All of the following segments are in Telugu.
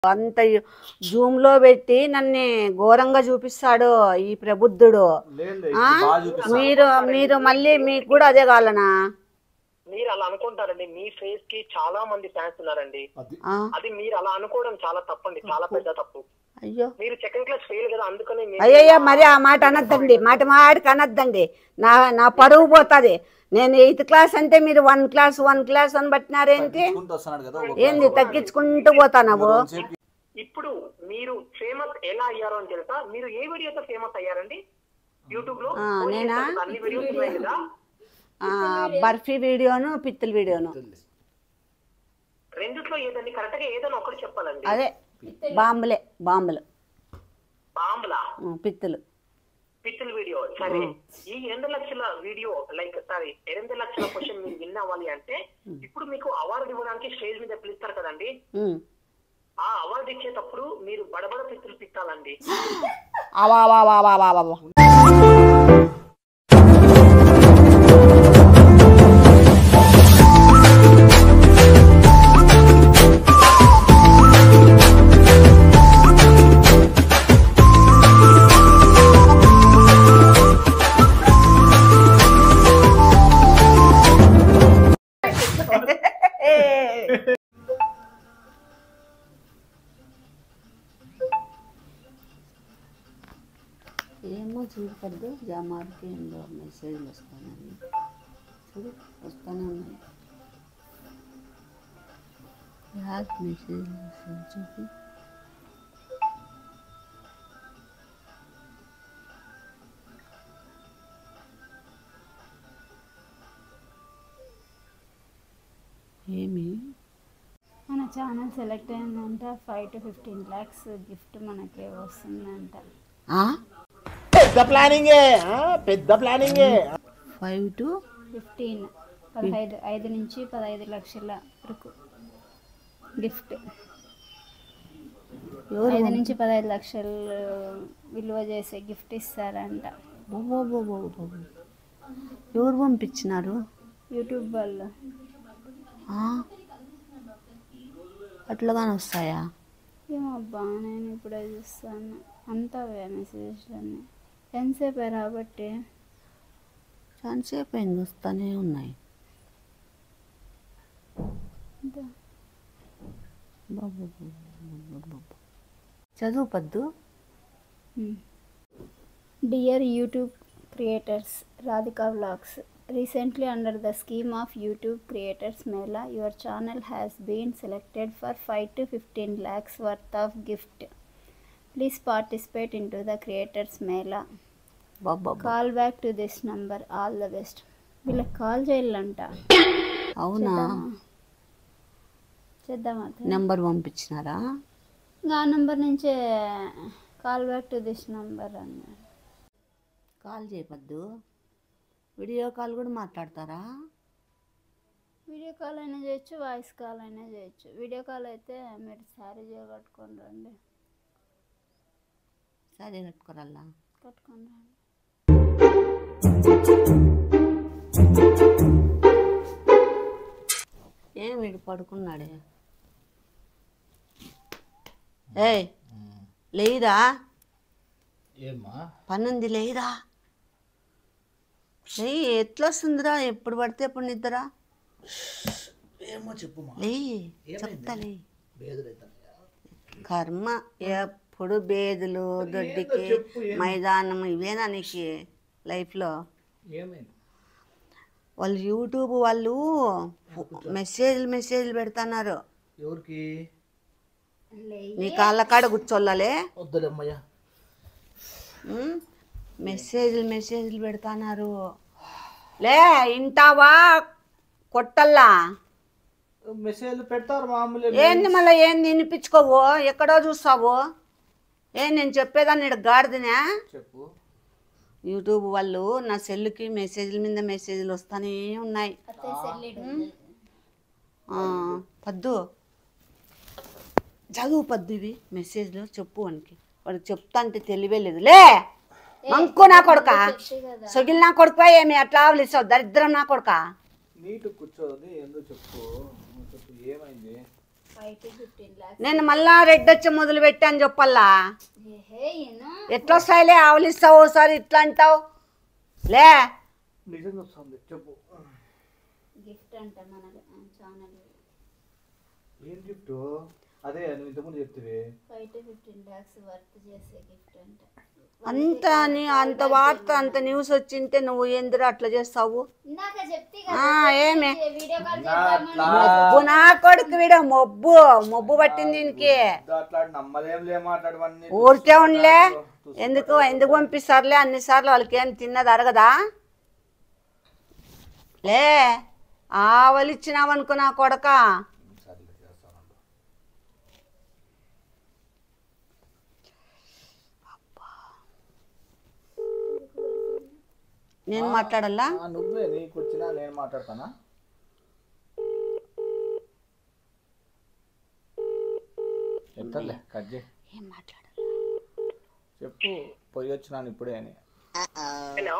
అంత జూమ్ లో పెట్టి నన్ను ఘోరంగా చూపిస్తాడు ఈ ప్రబుద్ధుడు లేదు ఆ? మీరు మీరు మళ్ళీ మీకు కూడా అదే కావాలనా మీరు అలా అనుకుంటారండి మీ ఫేస్ కి చాలా మంది ఫ్యాన్స్ ఉన్నారండి అది ఆ? అది మీరు అలా అనుకోవడం చాలా తప్పండి చాలా పెద్ద తప్పు అయ్యో మీరు సెకండ్ క్లాస్ ఫెయిల్ కదా అందుకని మీరు- అయ్యయ్యో మరి ఆ మాట అనొద్దండి మాట మాడికి అనొద్దండి నా నా పరువు పోతుంది నేను ఎయిత్ క్లాస్ అంటే మీరు వన్ క్లాస్ వన్ క్లాస్ అని పట్టినారేంటి తగ్గించుకుంటూ వస్తున్నాడు కదా ఒక ఏంది తగ్గించుకుంటూ పోతావు చెప్పి ఇప్పుడు మీరు ఫేమస్ ఎలా అయ్యారో అని తెలుసా మీరు ఏ వీడియోతో ఫేమస్ అయ్యారండి యూట్యూబ్ లో ఆ, పోస్ట్ నేనా? చేస్తారు, అన్ని వీడియోస్ ఉన్నాయి కదా ఆ, బర్ఫీ వీడియోను పిత్తుల వీడియోను రెండిట్లో ఏదండి కరెక్ట్ గా ఏదైనా ఒకటి చెప్పాలండి అదే బాంబులే బాంబులు బాంబులా ఉం, పిత్తులు పిక్చర్ వీడియో సరే ఈ రెండు లక్షల వీడియో లైక్ సారీ ఎనిమిది లక్షల క్వశ్చన్ మీరు విన్ అవ్వాలి అంటే ఇప్పుడు మీకు అవార్డు ఇవ్వడానికి స్టేజ్ మీద పిలుస్తారు కదండి ఉం. ఆ అవార్డు ఇచ్చేటప్పుడు మీరు బడబడ పిత్తులు పిత్తాలండి అవా అవా అవా అవా అవా అవా. ఏమో చూడకద్దు జామార్కి ఏందో మెసేజ్లు వస్తానని చూడు వస్తానే ఉన్నాయి యాక్ మెసేజ్లు వస్తాయి చూపి ఏమి మన ఛానల్ సెలెక్ట్ అయిందంట five to fifteen lakhs gift మనకి వస్తుందంట ఆ? పెద్ద ప్లానింగే ఆ? పెద్ద ప్లానింగే ఫైవ్ టు ఫిఫ్టీన్ పదహైదు ఐదు నుంచి పదహైదు లక్షల వరకు గిఫ్ట్ ఎవరు ఐదు నుంచి పదహైదు లక్షలు విలువ చేసే గిఫ్ట్ ఇస్తారంట ఓ, ఓ, ఓ, ఓ, ఓ. ఎవరు పంపించినారు యూట్యూబ్ వాళ్ళు ఆ? అట్లాగానే వస్తాయా ఏమబ్బా నేను ఇప్పుడే చూస్తాను అంతా అవే మెసేజ్లన్నీ ఎంతసేపు రాబట్టి చాలాసేపు అయింది వస్తానే ఉన్నాయి అంతా బాబు బాబు చదువు పద్దు dear YouTube creators Radhika vlogs recently under the scheme of YouTube creators mela your channel has been selected for five to fifteen lakhs worth of gift please participate in to the creators mela బాబా call back to this number all the best వీళ్ళకి కాల్ చేయాలంట అవునా చేద్దామా నెంబర్ పంపించినారా ఇంకా ఆ నంబర్ నుంచే call back to this number అన్నారు కాల్ చేయపద్దు వీడియో కాల్ కూడా మాట్లాడతారా వీడియో కాల్ అయినా చేయొచ్చు వాయిస్ కాల్ అయినా చేయొచ్చు వీడియో కాల్ అయితే మీరు శారీ కట్టుకొని రండి సరే కట్టుకోరల్లా కట్టుకొని రండి ఏం వీడు పడుకున్నాడే ఏయ్ లేయిరా ఏమ్మా పనుంది లేయిరా లేయి ఎట్లా వస్తుందిరా ఎప్పుడు పడితే ఎప్పుడు నిద్ర ఏమో చెప్పుమా లేయి చెప్తా లేయి బేదులైతే కర్మ ఎప్పుడు బేదులు దొడ్డికి మైదానం ఇవేనా నీకు లైఫ్లో ఏమైంది వాళ్ళు యూట్యూబ్ వాళ్ళు మెసేజ్లు మెసేజ్లు పెడుతున్నారు ఎవరికి నీ కాళ్ళ కాడ కూర్చోళ్ళలే వద్దులేమ్మయ్యా ఉమ్, మెసేజ్లు మెసేజ్లు పెడుతున్నారు లే ఇంటావా కొట్టల్లా మెసేజ్లు పెడతారు మామూలు ఏంది మళ్ళీ ఏంది వినిపించుకోవు ఎక్కడో చూస్తావు ఏ నేను చెప్పేదాన్ని ఈడ గాడిదనే చెప్పు యూట్యూబ్ వాళ్ళు నా సెల్లుకి మెసేజ్ల మీద మెసేజ్లు వస్తూనే ఉన్నాయి ఆ, పద్దు చదువు పద్దు ఇవి మెసేజ్లు చెప్పు వానికి వాడికి చెప్తా అంటే తెలివే లేదు లే మంకు నా కొడుక సొగిల్ నా కొడుకు ఏమి అట్లా ఆవలిస్తావు దరిద్రం నా కొడుక నీటు కూర్చోని ఎందుకు చెప్పు నువ్వు చెప్పు ఏమైంది ఫైవ్ టు ఫిఫ్టీన్ ల్యాక్స్ నేను మళ్ళా రెడ్ వచ్చి మొదలు పెట్టా అని చెప్పల్లా హే ఎన్నో ఎట్లా వస్తాయిలే ఆవులిస్తావు ఓసారి ఇట్లా అంటావు లే నిజంగా వస్తుంది చెప్పు గిఫ్ట్ అంట మన ఛానల్ ఏం గిఫ్ట్ అదే నువ్వు ఇంతకుముందు చెప్తివి five to fifteen lakhs worth చేసే గిఫ్ట్ అంట అంత నీ అంత వార్త అంత న్యూస్ వచ్చింటే నువ్వు ఏందిరా అట్లా చేస్తావు ఇందాక చెప్తే ఆ, ఏమి వీడియో కాల్ అట్లా మొబ్బు నా కొడుకు వీడ మొబ్బు మొబ్బు పట్టింది దీనికి అట్లా నమ్మలేం లే మాట్లాడవన్నీ ఊరికే ఉండలే ఎందుకు ఎందుకు పంపిస్తారులే అన్నిసార్లు వాళ్ళకి ఏం తిన్నది అరగదా లే ఆవలిచ్చినావనుకో నా కొడక నేను మాట్లాడాలా ఆ, నువ్వే నీకు వచ్చినా నేను మాట్లాడతానా చెప్తాలే కట్ చేయి ఏం మాట్లాడాలి చెప్పు పోయి వచ్చినాను ఇప్పుడే అని హలో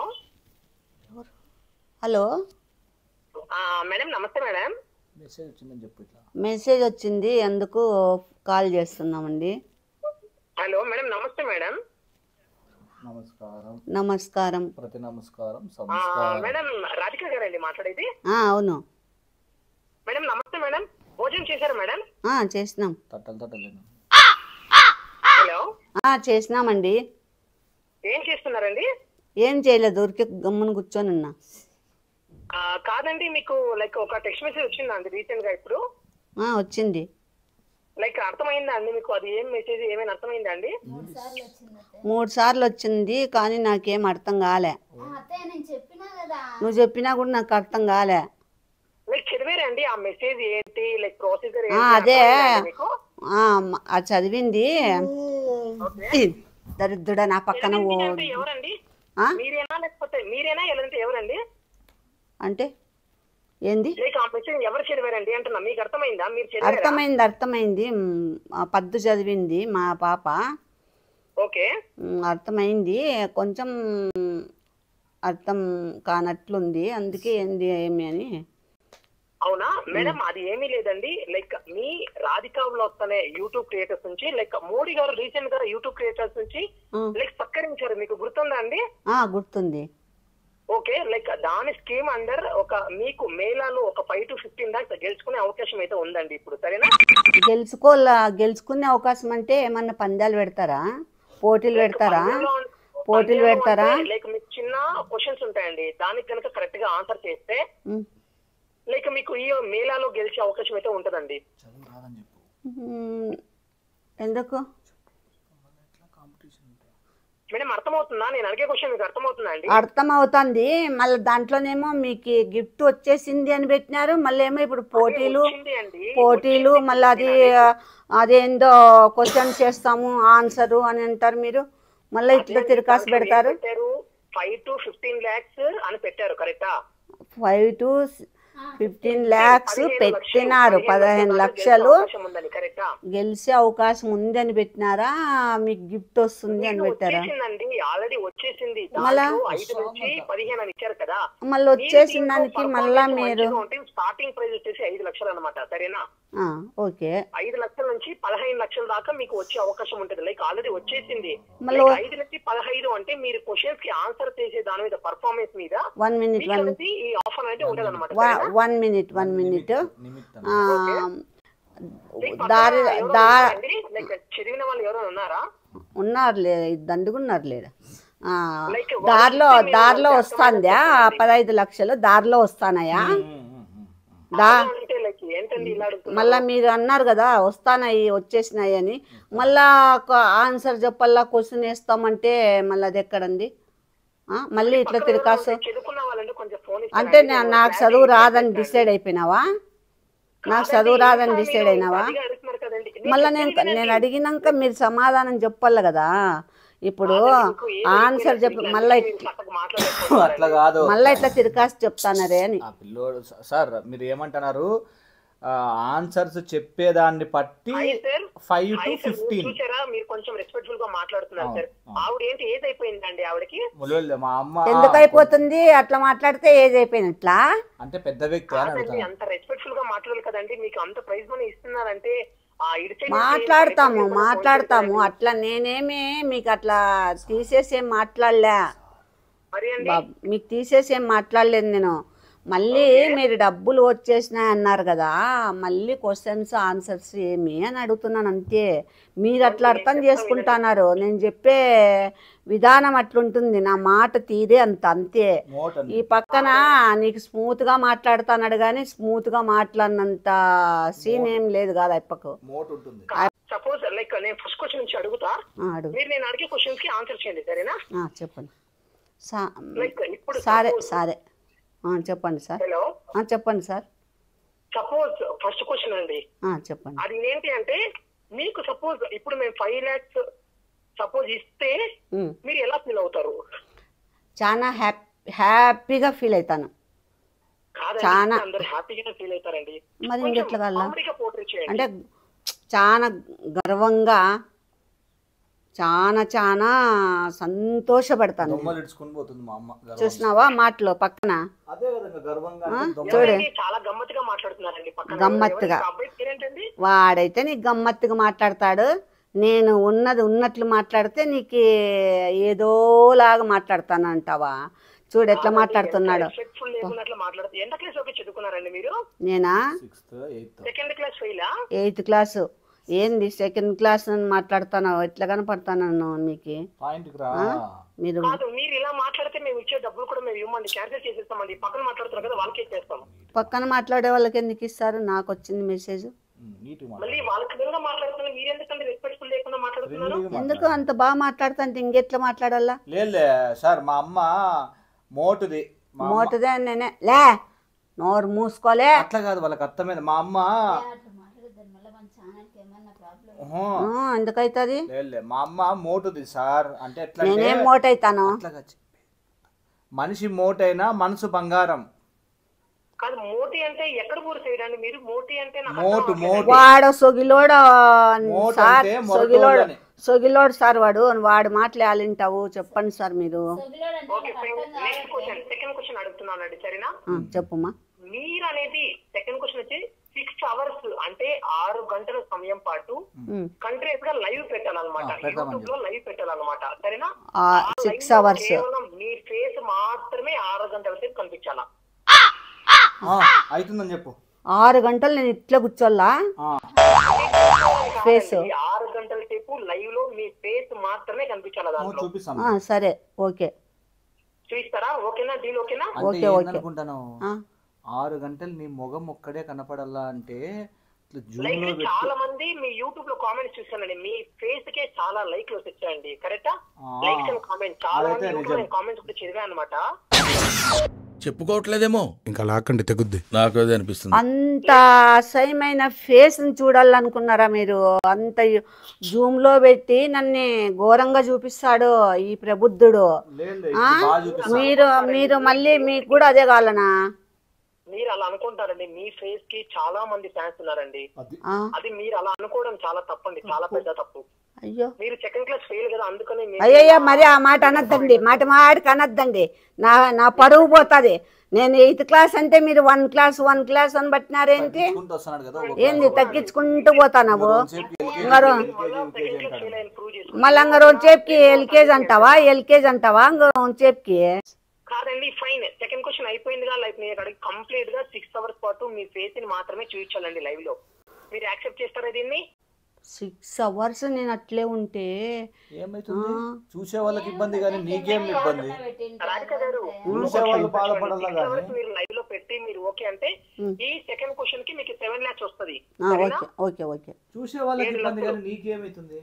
హలో మేడం నమస్తే మేడం మెసేజ్ వచ్చిందని చెప్పు ఇట్లా మెసేజ్ వచ్చింది అందుకు కాల్ చేస్తున్నామండి హలో మేడం నమస్తే మేడం నమస్కారం నమస్కారం ప్రతి నమస్కారం ఆ, సంస్కారం మేడం రాధిక గారండి మాట్లాడేది ఆ, అవును మేడం నమస్తే మేడం భోజనం చేశారు మేడం ఆ, చేసినాం తట్టలు తట్టలేను హలో ఆ, చేసినామండి ఏం చేస్తున్నారండి ఏం చేయలేదు ఊరికే గమ్మున కూర్చొని ఉన్నా ఆ, కాదండి మీకు లైక్ ఒక టెక్స్ట్ మెసేజ్ వచ్చిందా అండి రీసెంట్ గా ఇప్పుడు ఆ, వచ్చింది లైక్ అర్థమైందా అండి మీకు అది ఏం మెసేజ్ ఏమైనా అర్థమైందా అండి మూడు సార్లు వచ్చింది అత్తే మూడు సార్లు వచ్చింది కానీ నాకేం అర్థం కాలే ఆ, అత్తయ్య నేను చెప్పినా కదా నువ్వు చెప్పినా కూడా నాకు అర్థం కాలే లైక్ చదివారండి ఆ మెసేజ్ ఏంటి లైక్ ప్రొసీజర్ ఆ, అదే మీకు ఆ, మ- అది చదివింది ఈ దరిద్రుడా నా పక్కన ఓ అంటే ఎవరండి ఆ? మీరేనా లేకపోతే మీరేనా లేదంటే ఎవరండి అంటే ఏంది లైక్ ఆ మెసేజ్ ఎవరు చదివారండి అంటున్నా మీకు అర్థమైందా మీరు చదివారా అర్థమైంది అర్థమైంది మ్, ఆ పద్దు చదివింది మా పాప ఓకే మ్, అర్థమైంది కొంచెం అర్థం కానట్లుంది అందుకే ఏంది ఏమి అని అవునా మేడం అది ఏమీ లేదండి లైక్ మీ రాధికా వ్లాగ్స్ అనే యూట్యూబ్ క్రియేటర్స్ నుంచి లైక్ మోడీ గారు రీసెంట్ గా యూట్యూబ్ క్రియేటర్స్ నుంచి ఆ. లైక్ సత్కరించారు మీకు గుర్తుందా అండి ఆ, గుర్తుంది ఓకే లైక్ దాని స్కీమ్ అండర్ ఒక మీకు మేళాలో ఒక ఫైవ్ టు ఫిఫ్టీన్ లాక్స్ గెలుచుకునే అవకాశం అయితే ఉందండి ఇప్పుడు సరేనా గెలుచుకోలే గెలుచుకునే అవకాశం అంటే ఏమన్నా పందాలు పెడతారా పోటీలు పెడతారా పోటీలు పెడతారా లైక్ మీకు చిన్న క్వశ్చన్స్ ఉంటాయండి దానికి కనుక కరెక్ట్ గా ఆన్సర్ చేస్తే మ్, లైక్ మీకు ఈ మేళాలో గెలిచే అవకాశం అయితే ఉంటదండి చదువు రాదని చెప్పు మ్, ఎందుకు మేడం అర్థమవుతుందా నేను అడిగే క్వశ్చన్ మీకు అర్థమవుతుందా అండి అర్థమవుతుంది మళ్ళీ దాంట్లోనేమో మీకు గిఫ్ట్ వచ్చేసింది అని పెట్టినారు మళ్ళీ ఏమో ఇప్పుడు పోటీలు వచ్చింది అండి పోటీలు మళ్ళీ అది అదేందో క్వశ్చన్ చేస్తాము ఆన్సరు అని అంటారు మీరు మళ్ళీ ఇట్లా తిరకాసు పెడతారు పెట్టారు ఫైవ్ టు ఫిఫ్టీన్ లాక్స్ అని పెట్టారు కరెక్టా ఫైవ్ టు ఫిఫ్టీన్ ల్యాక్స్ పెట్టినారు పదిహేను లక్షలు కరెక్టా గెలిచే అవకాశం ఉంది అని పెట్టినారా మీకు గిఫ్ట్ వస్తుంది అని పెట్టారా వచ్చేసిందండి ఆల్రెడీ వచ్చేసింది మళ్ళా? దాంట్లో ఐదు నుంచి పదిహేను అని ఇచ్చారు కదా మళ్ళీ వచ్చేసిన దానికి మళ్ళా మీరు స్టార్టింగ్ ప్రైస్ వచ్చేసి ఐదు లక్షలు అనమాట సరేనా ఆ, ఓకే ఐదు లక్షల నుంచి పదహైదు లక్షల దాకా మీకు వచ్చే అవకాశం ఉంటుంది లైక్ ఆల్రెడీ వచ్చేసింది మళ్ళీ Like ఐదు నుంచి పదహైదు అంటే మీరు క్వశ్చన్స్ కి ఆన్సర్ చేసే దాని మీద పర్ఫార్మెన్స్ మీద వన్ మినిట్ మీకు వన్ అనేది ఈ ఆఫర్ అనేది ఉంటది అనమాట వన్ మినిట్ వన్ మినిట్ నిమిత్తం దారి దా లైక్ చదివిన వాళ్ళు ఎవరైనా ఉన్నారా ఉన్నారులే దండుగున్నారు లేరా ఆ, Like దారిలో వాళ్ళకి మీరు దారిలో అంటే వస్తాందా పదహైదు లక్షలు దారిలో వస్తానయా దా అంటే లైక్ ఏంటండి ఇలా అడుగుతున్నారు మళ్ళా మీరు అన్నారు కదా వస్తానయి వచ్చేసినాయి అని మళ్ళా ఒక ఆన్సర్ చెప్పల్లా క్వశ్చన్ వేస్తామంటే మళ్ళీ అది ఎక్కడండి ఆ, మళ్ళీ ఇట్లా తిరకాసు చదువుకున్న వాళ్ళంటే కొంచెం ఫోన్ అంటే నా- నాకు చదువు రాదని డిసైడ్ అయిపోయినావా నాకు చదువు రాదని డిసైడ్ అయినావా అడుగుతున్నారు కదండి మళ్ళీ నేను నేను అడిగినాక మీరు సమాధానం చెప్పాలి కదా ఇప్పుడు ఆన్సర్ చెప్ప మళ్ళీ మాట్లాడలేదు అట్లా కాదు మళ్ళీ ఇట్లా తిరకాసి చెప్తానరే అని ఆ పిల్లోడు స- సార్ మీరు ఏమంటున్నారు ఆన్సర్స్ చెప్పేదాన్ని బట్టి ఫైవ్ టు ఫిఫ్టీన్ చూసారా మీరు కొంచెం రెస్పెక్ట్ఫుల్ గా మాట్లాడుతున్నారు సార్ ఆవిడ ఏంటి ఏజ్ అయిపోయిందండి ఆవిడకి ములవెళ్ళే మా అమ్మ ఎందుకు అయిపోతుంది అట్లా మాట్లాడితే ఏజ్ అయిపోయినట్లా అంటే పెద్ద వ్యక్తి అని కాదండి, అడుగుతాను అంత రెస్పెక్ట్ఫుల్ గా గా మాట్లాడాలి కదండి మీకు అంత ప్రైజ్ మనీ ఇస్తున్నారంటే ఆ ఇటు side నుంచి మాట్లాడతాము ఇటు side కూడా మాట్లాడతాము ఫోన్ అట్లా నేనేమి మీకు అట్లా తీసేసి ఏం మాట్లాడలే మరి అండి బాబ్ మీకు తీసేసి ఏం మాట్లాడలేదు నేను మళ్ళీ మీరు డబ్బులు వచ్చేసినాయి అన్నారు కదా మళ్ళీ క్వశ్చన్స్ ఆన్సర్స్ ఏమి అని అడుగుతున్నాను అంతే మీరు అట్లా అర్థం చేసుకుంటున్నారు నేను చెప్పే విధానం అట్లుంటుంది నా మాట తీరే అంత అంతే మోట్ అండి ఈ పక్కన నీకు స్మూత్ గా మాట్లాడుతున్నాడు కానీ స్మూత్ గా మాట్లాడినంత సీన్ ఏం లేదు కాదు అప్పకు మోట్ ఉంటుంది సపోజ్ లైక్ నేను ఫస్ట్ క్వశ్చన్ నుంచి అడుగుతా ఆ, అడుగు మీరు నేను అడిగే క్వశ్చన్స్ కి ఆన్సర్ చేయండి సరేనా ఆ, చెప్పండి సా లైక్ ఇప్పుడు సరే సరే ఆ, చెప్పండి సార్ హలో ఆ, చెప్పండి సార్ సపోజ్ ఫస్ట్ క్వశ్చన్ అండి ఆ, చెప్పండి అది ఏంటి అంటే మీకు సపోజ్ ఇప్పుడు మేము ఫైవ్ లాక్స్ సపోజ్ ఇస్తే ఉమ్. మీరు ఎలా ఫీల్ అవుతారు చాలా హ్యాపీ హ్యాపీగా ఫీల్ అవుతాను కాదండి చాలా. అందరు హ్యాపీగానే ఫీల్ అవుతారండి మరి ఇంకెట్లా కావాలా? కామెడీగా పోర్ట్రేట్ చేయండి అంటే చాలా గర్వంగా చాలా చాలా సంతోషపడతాను దొమ్మలు ఇడ్చుకుని పోతుంది మా అమ్మ గర్వంగా. చూసినావా మాటలో పక్కన అదే విధంగా గర్వంగా అంటే దొమ్మలు చూడు. ఎవరండి? చాలా గమ్మత్తుగా మాట్లాడుతున్నారండి పక్కన గమ్మత్తుగా. ఎవరు? అబ్బాయి పేరేంటండి వాడైతే నీకు గమ్మత్తుగా మాట్లాడతాడు నేను ఉన్నది ఉన్నట్లు మాట్లాడితే నీకు ఏదోలాగా మాట్లాడతాను అంటావా చూడు ఎట్లా మాట్లాడుతున్నాడు రెస్పెక్ట్ఫుల్ లేకున్నట్లు మాట్లాడుతూ ఎంత క్లాస్ వరకు చదువుకున్నారండి మీరు నేనా సిక్స్త్ ఎయిత్ సెకండ్ క్లాస్ ఫెయిలా ఎయిత్ క్లాసు ఏంది సెకండ్ క్లాస్ అని మాట్లాడుతాను ఎట్లా కనపడతాను మీకు పాయింట్ రా మీరు కాదు మీరు ఇలా మాట్లాడితే మేము ఇచ్చే డబ్బులు కూడా మేము ఇవ్వమండి క్యాన్సిల్ చేసేస్తామండి పక్కన మాట్లాడుతున్నారు కదా వాళ్ళకే చేస్తాం పక్కన మాట్లాడే వాళ్ళకి ఎందుకు ఇస్తారు నాకు వచ్చింది మెసేజ్ నీట్ మళ్ళీ వాళ్ళకి విధంగా మాట్లాడుతున్నారు మీరు ఎందుకంటే రెస్పెక్ట్ఫుల్ లేకుండా మాట్లాడుతున్నారు ఎందుకు అంత బాగా మాట్లాడుతుంటే ఇంకెట్లా మాట్లాడాలా లేదులే సార్ మా అమ్మ మోటుది మా అమ్మ- మోటదే నేనే లే నోరు మూసుకోలే అట్లా కాదు వాళ్ళకి అర్థమైంది మా అమ్మ ఉహు. ఆ, ఎందుకైతుంది లేదులే మా అమ్మ మోటుది సార్ అంటే ఎట్లా అంటే నేనేం మోటైతాను అట్లాగా చెప్పి మనిషి మోటైనా మనసు బంగారం కాదు మోటి అంటే ఎక్కడ ఊరు సైడ్ అండి మీరు మోటి అంటే నాకు అర్థం మోటు అవ్వట్లేదు. మోటు వాడు సొగిలోడు మోటు సార్ అంటే సొగిలోడు మొరటోళ్ళని. సొగిలోడు సార్ వాడు వాడు మాట్లాడాలింటావు చెప్పండి సార్ మీరు okay next question second question అడుగుతున్నానండి సరేనా ఆ, చెప్పుమా మీరు అనేది సెకండ్ క్వశ్చన్ వచ్చి సిక్స్ అవర్స్ అంటే ఆరు గంటల సమయం పాటు ఉమ్. కంటిన్యూస్ గా లైవ్ పెట్టాలన్నమాట ఆ, పెడతామని యూట్యూబ్ లో లైవ్ పెట్టాలన్నమాట సరేనా ఆ, ఆ సిక్స్ live లో అవర్స్ కేవలం మీ ఫేస్ మాత్రమే ఆరు గంటల సేపు కనిపించాలా ఆ, అవుతుందని చెప్పు ఆరు గంటలు నేను ఇట్లా కూర్చోల్లా ఆ, Face. కాదండి, ఆరు గంటల సేపు లైవ్ లో మీ ఫేస్ మాత్రమే కనిపించాలా నువ్వు దాంట్లో చూపిస్తాను ఆ, సరే ఓకే చూపిస్తారా ఓకేనా డీల్ ఓకేనా అంటే ఓకే, ఓకే. ఏందనుకుంటాను ఆ, ఆరు గంటలు నీ మొగం ఒక్కడే కనపడాలా అంటే ఇట్లా జూమ్ లైక్ లో పెట్టి చాలా మంది మీ యూట్యూబ్ లో కామెంట్స్ చూసానండి మీ ఫేస్ కే చాలా లైక్లు వచ్చాయండి కరెక్టా ఆ. లైక్స్ అండ్ కామెంట్ చాలా అదైతే మంది యూట్యూబ్ నిజం. కామెంట్స్ కూడా చదివా అనమాట చెప్పుకోవట్లేదేమో ఇంకా లాక్కండి తెగుద్ది నాకు అదే అనిపిస్తుంది అంత అసహ్యమైన ఫేస్ ని చూడాలనుకున్నారా మీరు అంత జూమ్ లో పెట్టి నన్ను ఘోరంగా చూపిస్తాడు ఈ ప్రబుద్ధుడు లేదు లేదు, ఆ? ఇప్పుడు బాగా చూపిస్తా మీరు మీరు మళ్ళీ మీకు కూడా అదే కావాలనా మీరు అలా అనుకుంటారండి మీ ఫేస్ కి చాలా మంది ఫ్యాన్స్ ఉన్నారండి అది ఆ, అది మీరు అలా అనుకోవడం చాలా తప్పండి చాలా పెద్ద తప్పు అయ్యో మీరు సెకండ్ క్లాస్ ఫెయిల్ కదా అందుకని మీరు- అయ్యయ్యో మరి ఆ మాట అనొద్దండి మాట మాడికి అనొద్దండి నా నా పరువు పోతుంది నేను ఎయిత్ క్లాస్ అంటే మీరు వన్ క్లాస్ వన్ క్లాస్ అని పట్టినారేంటి తగ్గించుకుంటూ వస్తున్నాడు కదా ఒక ఏంది తగ్గించుకుంటూ పోతావు సేపు LKG, ఇంగారు LKG, LKG సెకండ్ క్లాస్ అంటాడు. ఫెయిల్ అయిన ప్రూవ్ చేసుకుని మళ్ళీ అంగ రెండు సేపుకి ఎల్కేజీ అంటావా ఎల్కేజీ అంటావా ఇంకో రెండు సేపుకి కాదండి ఫైన్ సెకండ్ క్వశ్చన్ అయిపోయిందిగా లైక్ నేను అడిగి కంప్లీట్ గా సిక్స్ అవర్స్ పాటు మీ ఫేస్ ని మాత్రమే చూపించాలండి లైవ్ లో మీరు యాక్సెప్ట్ చేస్తారా దీన్ని సిక్స్ అవర్స్ నేను అట్లే ఉంటే ఏమైతుంది చూసే వాళ్ళకి ఇబ్బంది కానీ నీకేం ఇబ్బంది రాధిక గారు చూసే వాళ్ళు బాధపడాలా Six hours కానీ మీరు లైవ్ లో పెట్టి మీరు ఓకే అంటే ఈ సెకండ్ క్వశ్చన్ కి మీకు సెవెన్ లాక్స్ వస్తుంది ఆ, ఓకే ఓకే ఓకే చూసే వాళ్ళకి ఇబ్బంది కానీ నీకేమైతుంది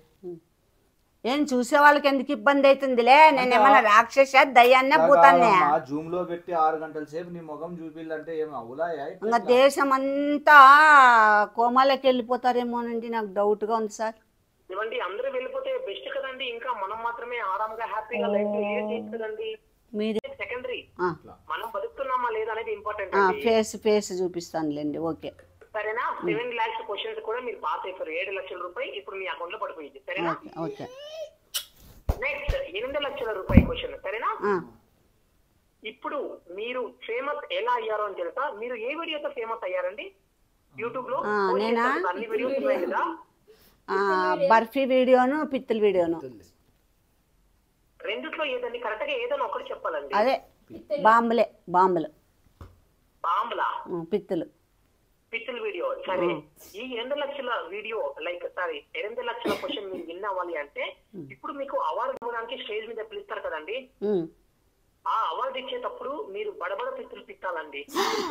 ఏం చూసే వాళ్ళకి ఎందుకు ఇబ్బంది అవుతుందిలే నేను ఏమన్నా రాక్షస దయ్యాన్నే పోతానే జూమ్ లో పెట్టి ఆరు గంటల సేపు నీ ముఖం చూపిల్లంటే ఏం అవులాయా ఇంకా దేశం అంతా కోమాలకి వెళ్ళిపోతారేమోనండి నాకు డౌట్ గా ఉంది సార్ ఇవ్వండి అందరూ వెళ్ళిపోతే బెస్ట్ కదండి ఇంకా మనం మాత్రమే ఆరాంగా హ్యాపీగా లైఫ్ లీడ్ చేయొచ్చు కదండి మీరే సెకండరీ ఆ, మనం బతుకుతున్నామా లేదా అనేది ఇంపార్టెంట్ ఆ, అండి ఫేస్ ఫేస్ చూపిస్తానులేండి ఓకే సరేనా సెవెన్ లాక్స్ క్వశ్చన్స్ కూడా మీరు పాస్ అయిపోయారు ఏడు లక్షల రూపాయలు ఇప్పుడు మీ అకౌంట్ లో పడిపోయింది సరేనా ఓకే ఓకే నెక్స్ట్ ఎనిమిది లక్షల రూపాయల క్వశ్చన్ సరేనా ఆ, ఇప్పుడు మీరు ఫేమస్ ఎలా అయ్యారో అని తెలుసా మీరు ఏ వీడియోతో ఫేమస్ అయ్యారండి యూట్యూబ్ లో ఆ, పోస్ట్ నేనా? చేస్తారు కదా, అన్ని వీడియోస్ ఉన్నాయి కదా ఆ, బర్ఫీ వీడియోను పిత్తుల వీడియోను రెండిట్లో ఏదండి కరెక్ట్ గా ఏదైనా ఒకటి చెప్పాలండి అదే బాంబులే బాంబులు బాంబులా ఉం, పిత్తులు పిక్చర్ వీడియో సరే ఈ ఎనిమిది లక్షల వీడియో లైక్ సారీ ఎనిమిది లక్షల క్వశ్చన్ మీరు విన్ అవ్వాలి అంటే ఇప్పుడు మీకు అవార్డు ఇవ్వడానికి స్టేజ్ మీద పిలుస్తారు కదండి ఉం. ఆ అవార్డు ఇచ్చేటప్పుడు మీరు బడబడ పిత్తులు పిత్తాలండి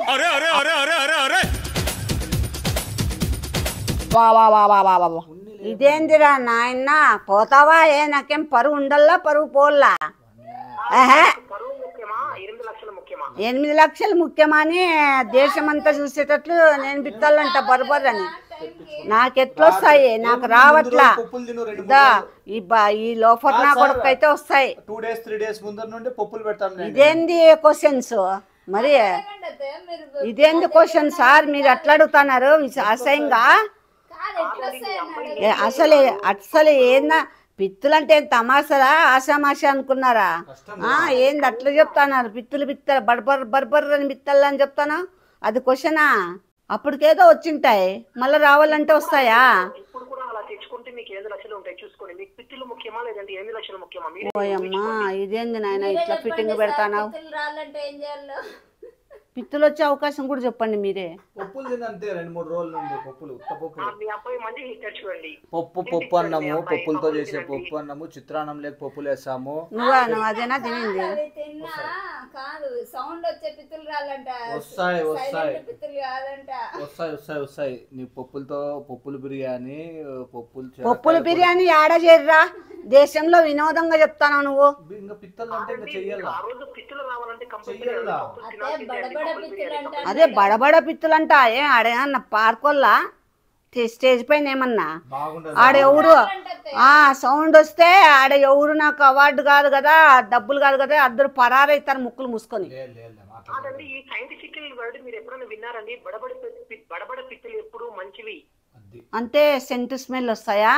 వా వా వా వా వా వా వా. ఇదేందిరా నాయన పోతావా ఏ నాకేం పరువు ఉండల్లా పరువు పోల్లా ఆహా. పరువు ముఖ్యమా ఎనిమిది లక్షలు ముఖ్యమా ఎనిమిది లక్షలు ముఖ్యమని దేశమంతా చూసేటట్లు నేను బిత్తాలంట బరబరని నాకెట్లొస్తాయి నాకు రావట్లా పప్పులు తిను రెండు ఇదా ఈ బా- ఈ లోఫర్ నా కొడుకు అయితే వస్తాయి టూ డేస్ త్రీ డేస్ ముందర నుండి పప్పులు పెడతాం నేను. ఇదేంది క్వశ్చన్స్ మరి ఇదేంది క్వశ్చన్ సార్ మీరు అట్లా అడుగుతున్నారు అసహ్యంగా కాదు ఎట్లా వస్తాయి అన్నాడు ఏ, అసలు అసలు ఏందా పిత్తులంటే ఏం తమాసరా ఆషామాష అనుకున్నారా ఆ, ఏంది అట్లా చెప్తాన్నారు పిత్తులు బిత్తలు బర్బర్ బర్బర్ అని బిత్తలు అని చెప్తాను అది క్వశ్చనా అప్పటికేదో వచ్చింటాయి మళ్ళీ రావాలంటే వస్తాయా ఇప్పుడు కూడా అలా తెచ్చుకుంటే మీకు ఎనిమిది లక్షలు ఉంటాయి చూసుకోండి మీకు పిత్తులు ముఖ్యమా లేదంటే ఎనిమిది లక్షలు ముఖ్యమా మీరు ఓయమ్మా ఇదేంది నాయన ఇట్లా ఫిట్టింగ్ పెడతాను పిత్తులు రాళ్ళంటే ఏం చేయాలో పిత్తులు వచ్చే అవకాశం కూడా చెప్పండి మీరే పప్పులు తిని అంతే రెండు మూడు రోజుల నుండి పప్పులు ఉత్త పప్పులు మీ అబ్బాయి మంచి తెచ్చుకోండి పప్పు పప్పు అన్నము పప్పులతో చేసే పప్పు అన్నము చిత్రాన్నం లేక పప్పులు వేసాము నువ్వా నువ్వు అదేనా తినింది అది తిన్నా కాదు సౌండ్ వచ్చే పిత్తులు రాళ్ళంట వస్తాయి, వస్తాయి. Silent పిత్తులు కాదంట వస్తాయి వస్తాయి వస్తాయి నీ పప్పులతో పప్పులు బిర్యానీ పప్పులు చే- పప్పుల బిర్యానీ ఆడ చేర్రా దేశంలో వినోదంగా చెప్తాను నువ్వు ఇంకా పిత్తలు అంటే ఇంకా చెయ్యాల ఆ రోజు పిత్తులు రావాలంటే కంపల్సరీ చెయ్యాలా? అదే బడబడ పిత్తులు అంట అదే బడబడ పిత్తులంట ఏ ఆడేమన్నా పార్కోల్లా తే- స్టేజ్ పైన ఏమన్నా బాగుండదు ఆడ ఎవరు ఆ సౌండ్ వస్తే ఆడ ఎవరు నాకు అవార్డు కాదు కదా డబ్బులు కాదు కదా అద్దరు పరారైతారు ముక్కులు మూసుకొని లేదు లేదు మాట్లాడు కాదండి ఈ సైంటిఫికల్ వర్డ్ మీరు ఎప్పుడైనా విన్నారండి బడబడ పి- బడబడ పిత్తులు ఎప్పుడు మంచివి అది అంటే సెంట్ స్మెల్ వస్తాయా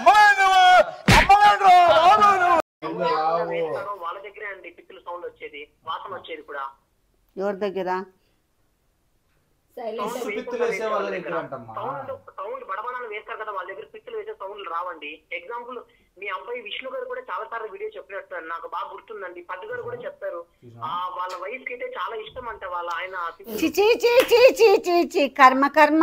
ఇంకా రావు వేస్తారో వాళ్ళ దగ్గరే అండి పిత్తులు సౌండ్ వచ్చేది వాసన వచ్చేది కూడా ఎవరి దగ్గర సైలెంట్ పిత్తు పిత్తులు వేసే వాళ్ళ దగ్గర అంటమ్మా సౌండ్ సౌండ్ బడబడాలు వేస్తారు కదా వాళ్ళ దగ్గర పిత్తులు వేసే సౌండ్లు రావండి ఎగ్జాంపుల్ మీ అబ్బాయి విష్ణు గారు కూడా చాలా సార్లు వీడియో చెప్పినట్టు నాకు బాగా గుర్తుందండి పద్దు గారు కూడా చెప్పారు ఆ వాళ్ళ వైఫ్ కి అయితే చాలా ఇష్టం అంట వాళ్ళ ఆయన పిత్తులు చి చి చి చి చి చి చి కర్మ కర్మ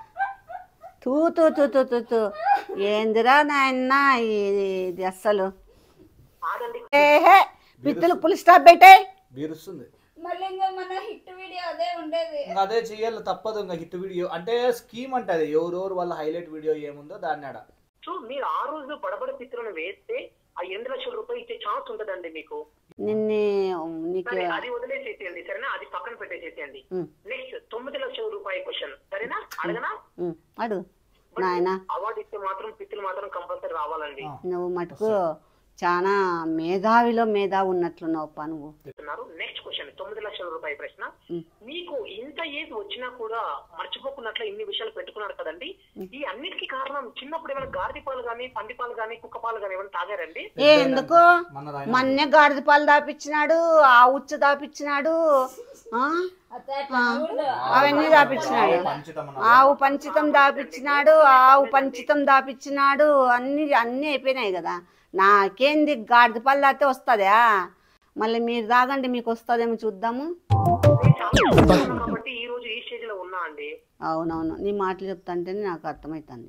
తూ తూ తూ తూ తూ తూ ఏందిరా నాయన ఇది అస్సలు కాదండి ఏహే పిత్తులు పులి స్టాప్ పెట్టే బీరుస్తుంది మళ్ళీ ఇంకా మన హిట్ వీడియో అదే ఉండేది ఇంకా అదే చెయ్యాలి తప్పదు ఇంకా హిట్ వీడియో అంటే స్కీమ్ అంటే అది ఎవరెవరు వాళ్ళ హైలైట్ వీడియో ఏముందో దాన్ని ఆడ సో మీరు ఆ రోజు బడబడ పిత్తులను వేస్తే ఆ ఎనిమిది లక్షల రూపాయలు ఇచ్చే ఛాన్స్ ఉంటదండి మీకు నిన్నే నీకు సరే అది వదిలేసేసేయండి సరేనా అది పక్కన పెట్టేసేసేయండి ఉమ్, నెక్స్ట్ తొమ్మిది లక్షల రూపాయల క్వశ్చన్ సరేనా అడగనా ఉమ్, అడుగు నాయన అవార్డు ఇస్తే మాత్రం పిత్తులు మాత్రం కంపల్సరీ రావాలండి నువ్వు మటుకు చాలా మేధావిలో మేధావి ఉన్నట్లున్నావు నువ్వు చెప్తున్నారు నెక్స్ట్ క్వశ్చన్ తొమ్మిది లక్షల రూపాయల ప్రశ్న ఉమ్. మీకు ఇంత ఏజ్ వచ్చినా కూడా మర్చిపోకున్నట్లు ఇన్ని విషయాలు పెట్టుకున్నారు కదండి ఈ అన్నిటికీ కారణం చిన్నప్పుడు ఏమైనా గాడిద పాలు గానీ పంది పాలు గానీ కుక్క పాలు గానీ ఏమైనా తాగారండి ఏ ఎందుకు మన రాయన మొన్నే గాడిద పాలు దాపిచ్చినాడు ఆ ఉచ్చు దాపిచ్చినాడు ఆ? అట్లా అట్లా అనకూడదు. అవన్నీ దాపిచ్చినాడు పంచుతాం ఆవు పంచితం దాపిచ్చినాడు ఆవు పంచితం దాపిచ్చినాడు అన్ని అన్నీ అయిపోయినాయి కదా నాకేంది గాడిద పాలు దాతే వస్తుందా మళ్ళీ మీరు తాగండి మీకు వస్తుందేమో చూద్దాము నేను చాలా కష్టపడ్డాను కాబట్టి ఈ రోజు ఈ స్టేజ్ లో ఉన్నా అండి అవునవును నీ మాటలు చెప్తాంటేనే నాకు అర్థమవుతుంది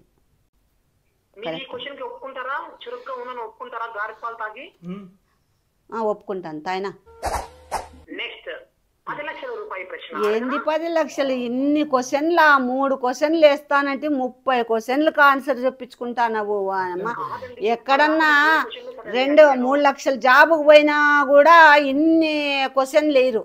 మీరు ఈ క్వశ్చన్ కి ఒప్పుకుంటారా చురుగ్గా ఉన్నాను ఒప్పుకుంటారా గాడిద పాలు తాగి ఆ, ఒప్పుకుంటాను తాయన నెక్స్ట్ పది లక్షల రూపాయల ప్రశ్న ఏంది పది లక్షలు ఇన్ని క్వశ్చన్లు ఆ మూడు క్వశ్చన్లు వేస్తానంటే ముప్పై క్వశ్చన్లకు ఆన్సర్ చెప్పించుకుంటానవు అమ్మ ఎక్కడన్నా రెండు మూడు లక్షల జాబుకు పోయినా కూడా ఇన్ని క్వశ్చన్లు లేరు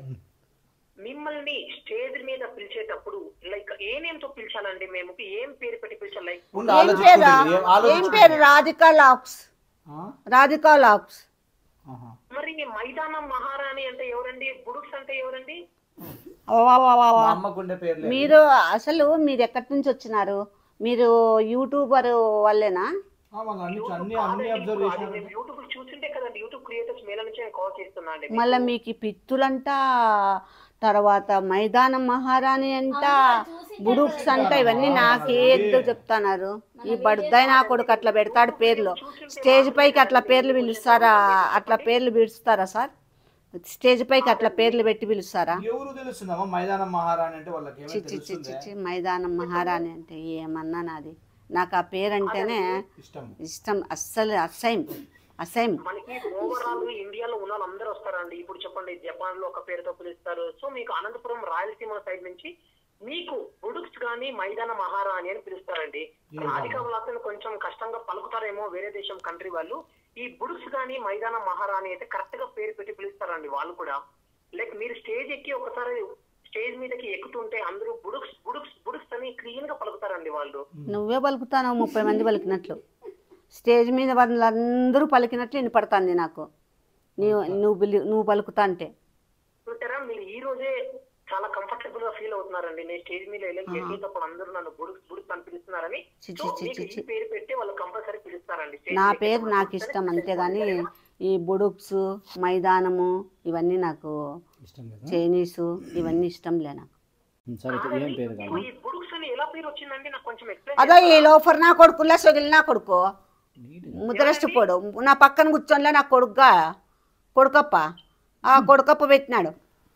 మిమ్మల్ని స్టేజ్ మీద పిలిచేటప్పుడు లైక్ ఏ నేమ్ తో పిలిచాలండి మేము ఏం పేరు పెట్టి పిలిచాలి లైక్ ఉండు ఏం పేరా ఆలోచించుకుంటుంది ఏం ఏం ఆలోచించుకుంటుంది పేరు రాధికా లాక్స్ ఆ? రాధికా లాక్స్ ఆహా. మరి మైదానం మహారాణి అంటే ఎవరండి బుడుక్స్ అంటే ఎవరండి వా, వా, వా, వా. మా అమ్మకుండే పేర్లే మీరు అసలు మీరు ఎక్కడి నుంచి వచ్చినారు మీరు యూట్యూబర్ వాళ్ళేనా ఆ, మాకు అన్ని అన్ని అన్ని అబ్జర్వ్ అది చేసినారు మేము యూట్యూబ్ చూస్తుంటే కదండి యూట్యూబ్ క్రియేటర్స్ మేల నుంచి నేను కాల్ చేస్తున్నా అండి మళ్ళీ మీకు ఈ పిత్తులంట తర్వాత మైదానం మహారాణి అంట బుడుక్స్ అంట ఇవన్నీ నాకేదో చెప్తున్నారు ఈ బడుద్దాయి నా కొడుకు అట్లా పెడతాడు పేర్లు స్టేజ్ పైకి అట్లా పేర్లు పిలుస్తారా అట్లా పేర్లు పిలుస్తారా సార్ స్టేజ్ పైకి అట్లా పేర్లు పెట్టి పిలుస్తారా ఎవరు తెలుస్తుందమ్మా మైదానం మహారాణి అంటే వాళ్ళకి ఏమైనా చిచ్చి చిచ్చి తెలుస్తుందా చిచ్చి మైదానం మహారాణి అంటే ఏమన్నా నాది నాకు ఆ పేరు అంటేనే ఇష్టం ఇష్టం అస్సలు అసహ్యం అసహ్యం మనకి ఓవరాల్ ఇండియాలో ఉన్న వాళ్ళందరూ వస్తారండి ఇప్పుడు చెప్పండి జపాన్ లో ఒక పేరుతో పిలుస్తారు సో మీకు అనంతపురం రాయలసీమ సైడ్ నుంచి మీకు బుడుక్స్ గానీ మైదాన మహారాణి అని పిలుస్తారండి రాధికా విలాసన్ కొంచెం కష్టంగా పలుకుతారేమో వేరే దేశం కంట్రీ వాళ్ళు ఈ బుడుక్స్ గానీ మైదాన మహారాణి అయితే కరెక్ట్ గా పేరు పెట్టి పిలుస్తారండి వాళ్ళు కూడా లైక్ మీరు స్టేజ్ ఎక్కి ఒకసారి స్టేజ్ మీదకి ఎక్కుతుంటే అందరూ బుడుక్స్ బుడుక్స్ బుడుక్స్ అని క్లీన్ గా పలుకుతారండి వాళ్ళు నువ్వే పలుకుతాను ముప్పై మంది పలికినట్లు స్టేజ్ మీద వాళ్ళందరూ పలికినట్లు వినపడుతుంది నాకు నీవు నువ్వు పిలి నువ్వు పలుకుతా అంటే చూసారా మీరు ఈ రోజే చాలా కంఫర్టబుల్ గా ఫీల్ అవుతున్నారండి నేను స్టేజ్ మీద వెళ్ళి వెళ్ళేటప్పుడు అందరూ నన్ను బుడుక్స్ బుడుక్స్ అని పిలుస్తున్నారని చి, సో చి, చి, మీకు ఈ పేరు పెట్టి వాళ్ళు కంపల్సరీ పిలుస్తారండి Stage నా మీద పేరు ఎక్కేటప్పుడు నాకు ఇష్టం అంతేగాని ఈ బుడుక్స్ మైదానము ఇవన్నీ నాకు ఇష్టం కదా చైనీసు ఇవన్నీ ఇష్టం లే నాకు సరే అయితే ఏం పేరు కాదు ఈ బుడుక్స్ అని ఎలా పేరు వచ్చిందండి నాకు కొంచెం ఎక్స్ప్లెయిన్ అదో ఈ లోఫర్ నా కొడుకులా సొగిలి నా కొడుకు ముద్రష్టపోడు నా పక్కన కూర్చోనిలే నా కొడుకుగా కొడుకప్ప ఆ కొడుకప్ప పెట్టినాడు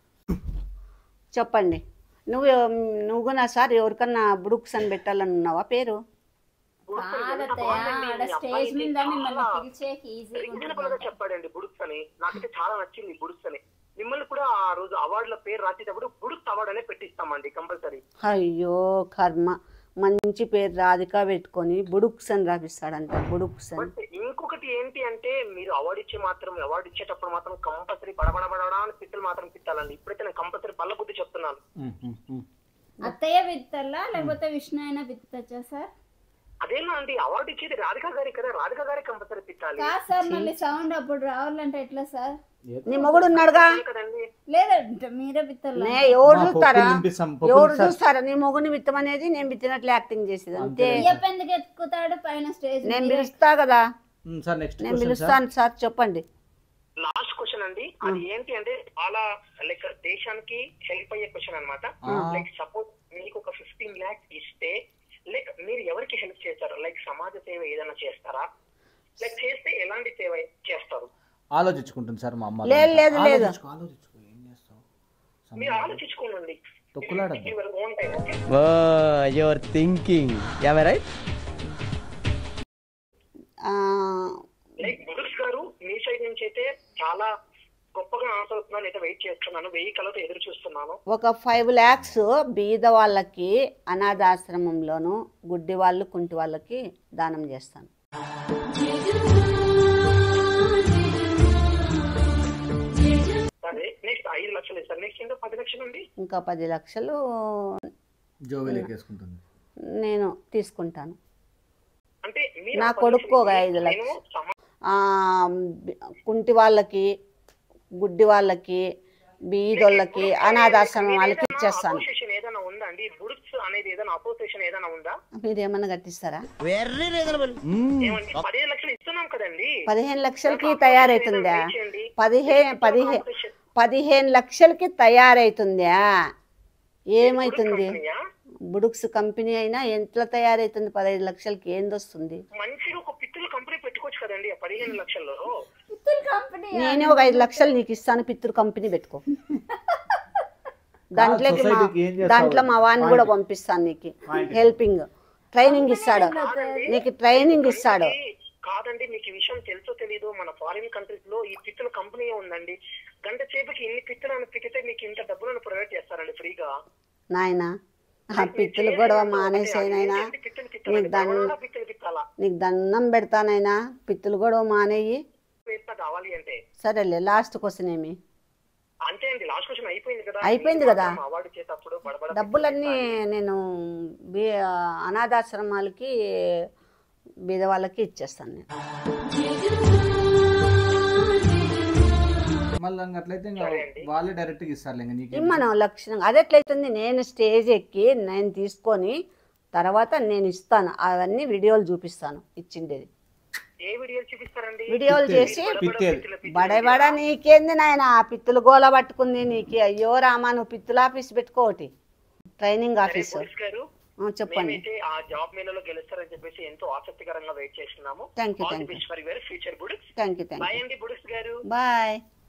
చెప్పండి నువ్వు నువ్వు కూడా సార్ ఎవరికన్నా బుడుక్స్ అని పెట్టాలని ఉన్నావా పేరు కాదత్తయ్య ఆడ స్టేజ్ మీద మిమ్మల్ని పిలిచేకి ఈజీగా రీజనబుల్ గా చెప్పాడండి బుడుక్స్ అని నాకైతే చాలా నచ్చింది బుడుక్స్ అని మిమ్మల్ని కూడా ఆ రోజు అవార్డుల పేరు రాసేటప్పుడు బుడుక్స్ అవార్డు అనే పెట్టిస్తామండి కంపల్సరీ అయ్యో కర్మ మంచి పేరు రాధిక పెట్టుకొని బుడుక్స్ అని రాపిస్తాడంట బుడుక్స్ అని బట్ ఇంకొకటి ఏంటి అంటే మీరు అవార్డు ఇచ్చే మాత్రం అవార్డు ఇచ్చేటప్పుడు మాత్రం కంపల్సరీ బడబడ బడబడా అని పిట్టలు మాత్రం తిట్టాలండి ఇప్పుడైతే నేను కంపల్సరీ పళ్ళ బుద్ధి చెప్తున్నాను అత్తయ్య విత్తల్లా లేకపోతే విష్ణు అయినా విత్తచ్చా సార్ అదేనా అండి అవార్డు ఇచ్చేది రాధిక గారి కదా రాధిక గారి కంపల్సరీ తిట్టాలి కాదు సార్ మళ్ళీ సౌండ్ అప్పుడు రావాలంటే ఎట్లా సార్ నీ మొగుడు ఉన్నాడుగా అంతే కదండి లేదంటే మీరే విత్తల్లా నే ఎవరు మా చూస్తారా పప్పులు తినిపిస్తాం, పప్పులు ఎవరు తినిపిస్తాం. చూస్తారా నీ మొగుని విత్తమనేది నేను విత్తినట్లు యాక్టింగ్ చేసేది అంతే బియ్యపు ఎందుకు ఎత్తుకుతాడు పైన స్టేజ్ నేను పిలుస్తా కదా సార్ నెక్స్ట్ నేను పిలుస్తాను సార్ చెప్పండి లాస్ట్ క్వశ్చన్ అండి అది ఏంటి అంటే చాలా లైక్ దేశానికి హెల్ప్ అయ్యే క్వశ్చన్ అన్నమాట లైక్ సపోజ్ మీకు ఒక ఫిఫ్టీన్ ల్యాక్స్ ఇస్తే లైక్ మీరు ఎవరికి హెల్ప్ చేస్తారు లైక్ సమాజ సేవ ఏదైనా చేస్తారా లైక్ చేస్తే ఎలాంటి సేవ చేస్తారు ఆలోచించుకుంటుంది సార్ మా అమ్మ లేదు, లేదు, లేదు. ఆలోచించుకో, ఆలోచించుకో ఏం చేస్తావు మీరు ఆలోచించుకోనండి తొక్కులాడద్దు your own time okay Oh, you're thinking. Am I right? ఆ, లైక్ బుడుక్స్ గారు మీ సైడ్ నుంచి అయితే చాలా గొప్పగా ఆన్సర్ అవుతున్నాను అయితే వెయిట్ చేస్తున్నాను వెయ్యి కలతో ఎదురు చూస్తున్నాను ఒక ఫైవ్ ల్యాక్స్ బీద వాళ్ళకి అనాథాశ్రమంలోను గుడ్డి వాళ్ళు కుంటి వాళ్ళకి దానం చేస్తాను సరే నెక్స్ట్ ఐదు లక్షలు ఇస్తారు నెక్స్ట్ ఇంకా పది లక్షలు అండి ఇంకా పది లక్షలు జోబెల్ ఎక్కేసుకుంటుంది నేను తీసుకుంటాను అంటే మీరు నా ఆ పది కొడుకు ఒక లక్షలు ఐదు నేను లక్షలు. సమా- ఆ, బి- కుంటి వాళ్ళకి గుడ్డి వాళ్ళకి బీదోళ్ళకి అనాథాశ్రమం వాళ్ళకి ఇచ్చేస్తాను అసోసియేషన్ ఏదైనా ఉందా అండి బుడుక్స్ అనేది ఏదైనా అసోసియేషన్ ఏదైనా ఉందా మీరేమన్నా కట్టిస్తారా Very reasonable. ఏమండి పదిహేను లక్షలు ఇస్తున్నాం కదండి పదిహేను లక్షలకి తయారవుతుందా పదిహేను పదిహేను పదిహేను లక్షలకి తయారవుతుందా ఏమవుతుంది కంపెనీయా? బుడుక్స్ కంపెనీ అయినా ఎట్లా తయారవుతుంది పదహైదు లక్షలకి ఏంది వస్తుంది మంచిగా ఒక పిత్తుల కంపెనీ పెట్టుకోవచ్చు కదండి ఆ పదిహేను లక్షల్లో కంపెనీ నేనే ఒక ఐదు లక్షలు నీకు ఇస్తాను పిత్తురు కంపెనీ పెట్టుకో దాంట్లోకి మా సొసైటీకి ఏం చేస్తావు? దాంట్లో మా వాడిని కూడా పంపిస్తాను నీకు హెల్పింగ్ ట్రైనింగ్ ఇస్తాడు నీకు ట్రైనింగ్ ఇస్తాడు ఈ- కాదండి మీకు ఈ విషయం తెలుసో తెలీదు మన ఫారిన్ కంట్రీస్ లో ఈ పిత్తుల కంపెనీ ఉందండి గంట సేపుకి ఇన్ని పిత్తులను పిక్కితే మీకు ఇంత డబ్బులను ప్రొవైడ్ చేస్తారండి ఫ్రీగా నాయనా ఆ పిత్తులు గొడవ మానేసేనైనా పిత్తులు పిత్తులు నీకు దండం పిత్తులు పిత్తాలా నీకు దండం పెడతానైనా పిత్తులు గొడవ మానేయి వేస్తా కావాలి అంటే సరేలే లాస్ట్ క్వశ్చన్ ఏమి అంతే అండి లాస్ట్ క్వశ్చన్ అయిపోయింది కదా అయిపోయింది కదా. అవార్డు చేసేటప్పుడు బడబడ డబ్బులన్నీ నేను బీ అనాథాశ్రమాలకి బీద వాళ్ళకి ఇచ్చేస్తాను నేను మళ్ళీ ఇంక అట్లయితే ఇంకా వాళ్ళే డైరెక్ట్గా ఇస్తారు ఇంకా నీకు ఇమ్మను లక్షణంగా అది ఎట్లయితుంది నేను స్టేజ్ ఎక్కి నేను తీసుకొని తర్వాత నేను ఇస్తాను అవన్నీ వీడియోలు చూపిస్తాను ఇచ్చిండేది ఏ వీడియోలు చూపిస్తారండి వీడియోలు పిత్తేది. చేసి పిత్తేది. బడబడ నీకేంది నాయన పిత్తులు గోల పట్టుకుంది నీకు అయ్యో రామా నువ్వు పిత్తుల ఆఫీస్ పెట్టుకోటి ట్రైనింగ్ ఆఫీస్ బుడిస్ గారు ఆ, చెప్పండి మేమైతే ఆ జాబ్ మేళలో గెలుస్తారని చెప్పేసి ఎంతో ఆసక్తికరంగా వెయిట్ చేస్తున్నాము thank you all the thank you best for your future బుడిక్స్ thank you thank bye you అండి బుడిక్స్ గారు బాయ్